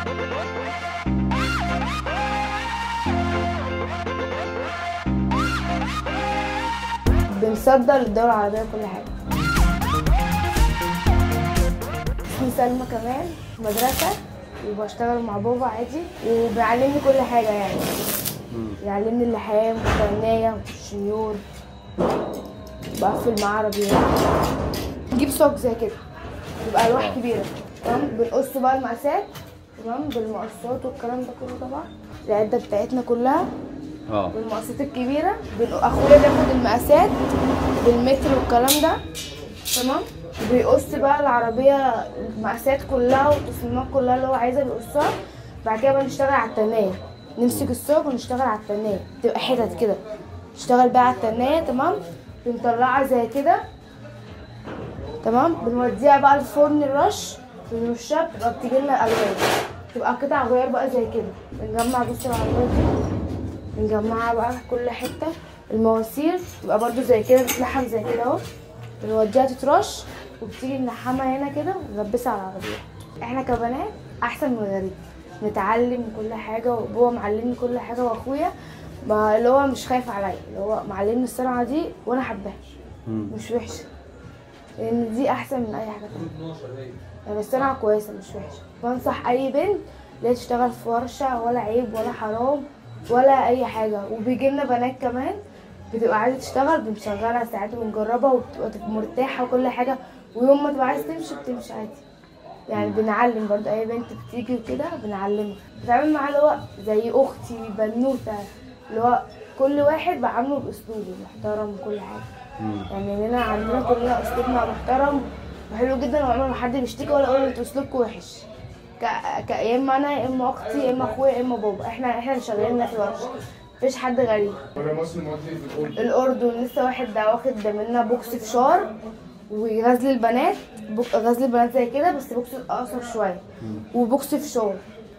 بنصدر للدول العربية كل حاجة اسمي سلمى كمان في مدرسة وبشتغل مع بابا عادي وبيعلمني كل حاجة يعني يعلمني اللحام والفنية والشنيور بقفل معاه عربيات نجيب صاج زي كده يبقى ألواح كبيرة تمام بنقص بقى المقاسات تمام بالمقصات والكلام ده كله طبعا العدة بتاعتنا كلها اه والمقاسات الكبيرة بن- اخويا بياخد المقاسات بالمتر والكلام ده تمام بيقص بقى العربية المقاسات كلها والتصميمات كلها اللي هو عايزها بيقصها بعد كده بقى نشتغل على التناية نمسك الصاج ونشتغل على التناية تبقى حتت كده نشتغل بقى على التناية تمام بنطلعها زي كده تمام بنوديها بقى الفرن الرش بنرشها بتبقى بتيجي لنا الوان تبقى قطع غيار بقى زي كده بنجمع بص العربية دي بنجمعها بقى في كل حتة المواسير تبقى برضو زي كده بتلحم زي كده اهو بنوديها تترش وبتيجي نلحمها هنا كده ونلبسها على العربية احنا كبنات احسن من الغريب نتعلم كل حاجة وابوه معلمني كل حاجة واخويا ما اللي هو مش خايف عليا اللي هو معلمني الصنعة دي وانا حباها مم. مش وحشة لان دي احسن من اي حاجة تانية يعني الصنعة كويسة مش وحشة بنصح اي بنت اللي هي تشتغل في ورشة ولا عيب ولا حرام ولا اي حاجة وبيجي لنا بنات كمان بتبقى عايزة تشتغل بنشغلها ساعات وبنجربها وبتبقى تبقى مرتاحة وكل حاجة ويوم ما تبقى عايزة تمشي بتمشي عادي يعني بنعلم برضه اي بنت بتيجي وكده بنعلمها بتعامل معاها اللي هو زي اختي بنوتة اللي هو كل واحد بعامله باسلوبه محترم وكل حاجة مم. يعني هنا عندنا كلنا اسلوبنا محترم وحلو جدا وعمر ما حد بيشتكي ولا يقول انتوا اسلوبكم وحش ك... ك... يا اما انا يا اما اختي يا اما اخويا يا اما بابا احنا احنا اللي شغالين في الورشه مفيش حد غريب بره مصر مودي في الأردن الاردن لسه واحد ده واخد منا بوكس فشار وغزل البنات بوك... غزل البنات زي كده بس بوكس اقصر شويه وبوكس فشار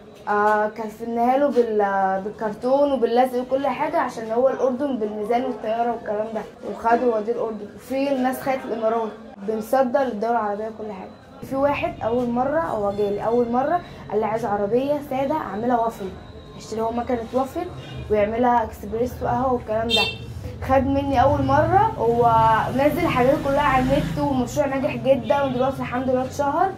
آه كلفناها له بال... بالكرتون وباللزق وكل حاجه عشان هو الاردن بالميزان والطياره والكلام ده وخدوا وديه الاردن وفي الناس خدت الامارات بنصدر للدول العربيه كل حاجه في واحد اول مره هو جالي اول مره قال لي عايز عربيه ساده اعملها وافل اشتري هو مكنه وافل ويعملها اكسبريس وقهوه والكلام ده خد مني اول مره هو نزل حاجات كلها على النت ومشروع ناجح جدا ودلوقتي الحمد لله اتشهر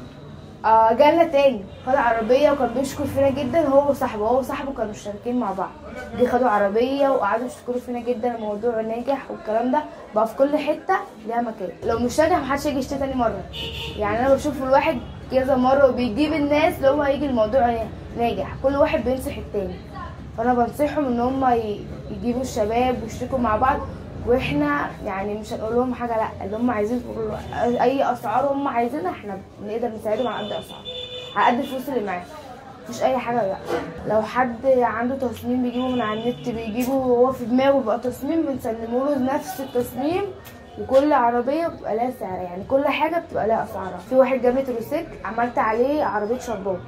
آه جالنا تاني خد عربية وكان بيشكر فينا جدا هو وصاحبه هو وصاحبه كانوا مشتركين مع بعض جه خدوا عربية وقعدوا يشكروا فينا جدا الموضوع ناجح والكلام ده بقى في كل حتة ليها مكان لو مش ناجح محدش هيجي يشتري تاني مرة يعني أنا بشوف الواحد كذا مرة وبيجيب الناس اللي هو هيجي الموضوع ناجح كل واحد بينصح التاني فأنا بنصحهم إن هم ي- يجيبوا الشباب ويشتركوا مع بعض واحنا يعني مش هنقول لهم حاجه لا اللي هم عايزين اي اسعار هم عايزينها احنا بنقدر نساعدهم على قد اسعار على قد الفلوس اللي معاهم مش اي حاجه لا لو حد عنده تصميم بيجيبه من على النت بيجيبه وهو في دماغه بقى تصميم بنسلمه له نفس التصميم وكل عربيه بتبقى لها سعر يعني كل حاجه بتبقى لها اسعارها في واحد جاب لي تروسيك عملت عليه عربيه شربات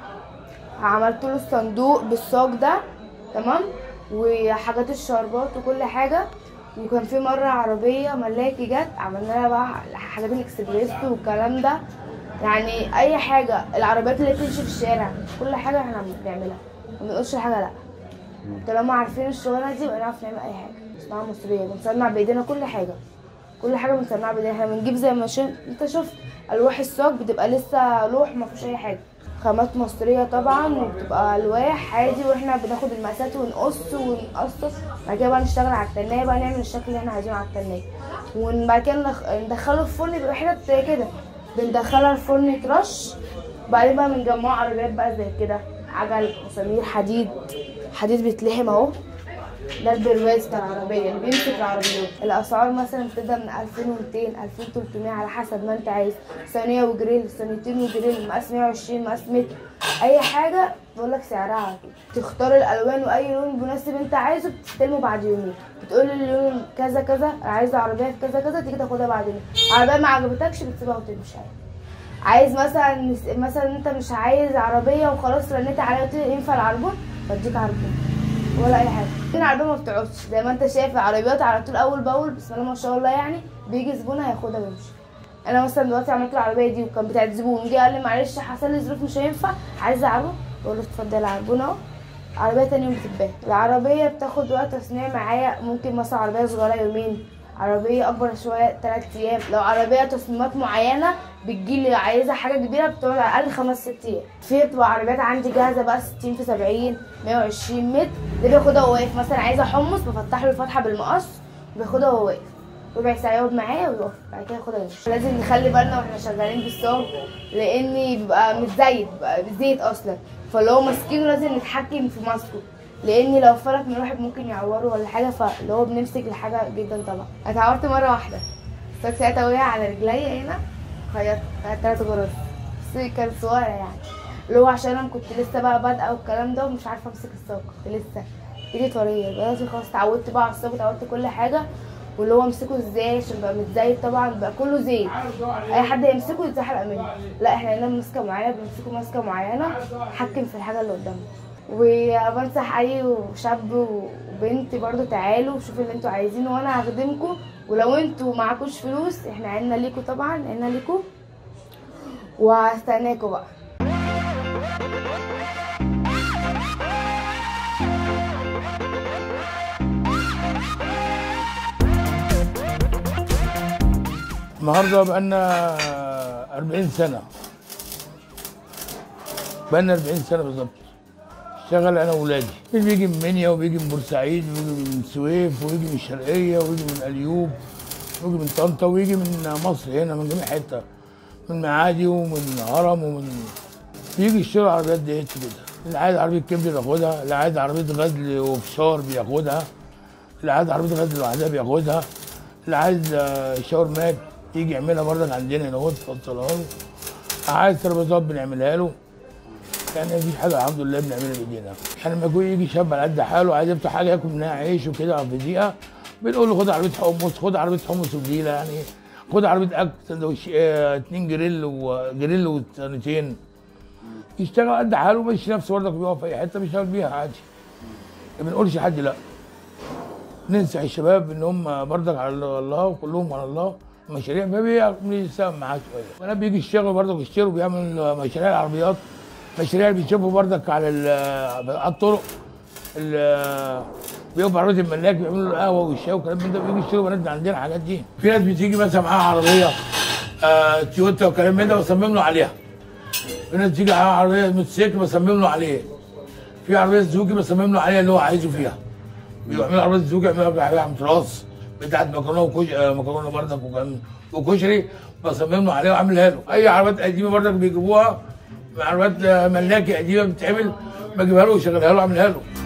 عملت له الصندوق بالصاج ده تمام وحاجات الشربات وكل حاجه وكان في مره عربيه ملاكي جت عملنا لها بقى حاجات الاكسبريس والكلام ده يعني اي حاجه العربيات اللي بتمشي في الشارع كل حاجه احنا بنعملها ما بنقولش حاجه لا طالما عارفين الشغلانه دي يبقى نعرف نعمل اي حاجه صناعه مصريه بنصنع بايدينا كل حاجه كل حاجه بنصنعها بايدينا احنا بنجيب زي ما شن... انت شفت الواح الصاج بتبقى لسه لوح ما فيهوش اي حاجه خامات مصريه طبعا وبتبقى الواح عادي واحنا بناخد المقاسات ونقص ونقص بعد كده بقى نشتغل على التنايه بقى نعمل الشكل اللي احنا عايزينه على التنايه وبعد كده ندخ- ندخله الفرن بيبقى حتت زي كده بندخلها الفرن يترش بعدين بقى بنجمعه عربيات بقى زي كده عجل مسامير حديد حديد بيتلحم اهو ده البرواز بتاع العربية اللي بيمسك العربيات الأسعار مثلا بتبدأ من 2200 2300 على حسب ما أنت عايز صينية وجريل صينيتين وجريل مقاس 120 مقاس متر أي حاجة بقول لك سعرها على طول. تختار الألوان وأي لون مناسب أنت عايزه بتستلمه بعد يومين بتقول اللون كذا كذا عايزة عربية في كذا كذا تيجي تاخدها بعد يومين عربية ما عجبتكش بتسيبها وتمشي عادي عايز مثلا مثلا انت مش عايز عربيه وخلاص رنيت عليها وقلت لي ينفع العربون بديك عربون ولا اي حاجه لكن العربيه ما بتقعدش زي ما انت شايف العربيات على طول اول باول بسم الله ما شاء الله يعني بيجي زبون هياخدها ويمشي انا مثلا دلوقتي عملت العربيه دي وكان بتاعت زبون جه قال لي معلش حصل لي ظروف مش هينفع عايز اعربه بقول له اتفضل عربون اهو عربيه تاني يوم بتتباع العربيه بتاخد وقت تصنيع معايا ممكن مثلا عربيه صغيره يومين عربيه اكبر شويه تلات ايام لو عربيه تصميمات معينه بتجيلي عايزه حاجه كبيره بتقعد على الاقل خمس ست ايام في بتبقى عربيات عندي جاهزه بقى 60 في 70 120 متر ده بياخدها وهو واقف مثلا عايزه حمص بفتح له الفتحه بالمقص بياخدها وهو واقف ربع ساعه يقعد معايا ويقف بعد كده ياخدها يمشي لازم نخلي بالنا واحنا شغالين بالصاج لان بيبقى متزيت بيبقى زيت اصلا فاللي هو ماسكينه لازم نتحكم في ماسكه لان لو فلت من واحد ممكن يعوره ولا حاجه فاللي هو بنمسك الحاجه جدا طبعا اتعورت مره واحده الصاج ساعتها وقع على رجليا هنا خيطت خدت تلات غرز بس كانت صغيره يعني اللي هو عشان انا كنت لسه بقى بادئه والكلام ده ومش عارفه امسك الصاج كنت لسه ايدي طريه دلوقتي خلاص اتعودت بقى على الصاج اتعودت كل حاجه واللي هو امسكه ازاي عشان بقى متزايد طبعا بقى كله زيت اي حد يمسكه يتزحلق منه لا احنا هنا ماسكه معينه بنمسكه ماسكه معينه حكم في الحاجه اللي قدامنا وبنصح اي شاب وبنت برضو تعالوا شوفوا اللي انتوا عايزينه وانا هخدمكم ولو انتوا معكوش فلوس احنا عنا ليكوا طبعا عنا ليكوا وهستناكوا بقى النهارده بقالنا 40 سنة بقالنا 40 سنة بالظبط اشتغل انا واولادي اللي بيجي من منيا وبيجي من بورسعيد وبيجي من السويف ويجي من الشرقية ويجي من اليوب ويجي من طنطا ويجي من مصر هنا من جميع حتة من معادي ومن هرم ومن بيجي يشتري العربيات ديت كده اللي عايز عربية كبد بياخدها اللي عايز عربية غزل وفشار بياخدها اللي عايز عربية غزل لوحدها بياخدها اللي عايز آه، شاور مات يجي يعملها برضك عندنا هنا اهو تفصلها له عايز ترابيزات بنعملها له يعني مفيش حاجه الحمد لله بنعملها بايدينا يعني لما يكون يجي شاب على قد حاله عايز يفتح حاجه ياكل منها عيش وكده في دقيقه بنقول له خد عربيه حمص خد عربيه حمص وجديله يعني خد عربيه اكل سندوتش آه، اتنين جريل وجريل وسنتين يشتغل قد حاله ويمشي نفسه برضك بيقف في اي حته بيشتغل بيها عادي ما بنقولش لحد لا ننصح الشباب ان هم برضك على الله وكلهم على الله مشاريع فبيساهم معاه شويه وانا بيجي يشتغل برضك يشتروا بيعمل مشاريع العربيات مشاريع اللي بيشوفوا برضك على ال- على الطرق ال- بيقف عربيه الملاك بيعملوا القهوه والشاي والكلام من ده بيجي يشتروا بنات عندنا الحاجات دي في ناس بتيجي مثلا معاها عربيه آه تويوتا وكلام من ده بصمم له عليها في ناس بتيجي معاها عربيه موتوسيكل بصمم له عليه في عربيه سوزوكي بصمم له عليها اللي هو عايزه فيها بيعملوا عربيه سوزوكي يعملوا بيها عم تراث بتاعت مكرونه وكش... آه، مكرونه بردك وكم- وكشري بصمم له عليها وعاملها له اي عربيات قديمه بردك بيجيبوها عربيات آه، ملاكي قديمه بتتعمل بجيبها له ويشغلها له وعاملها له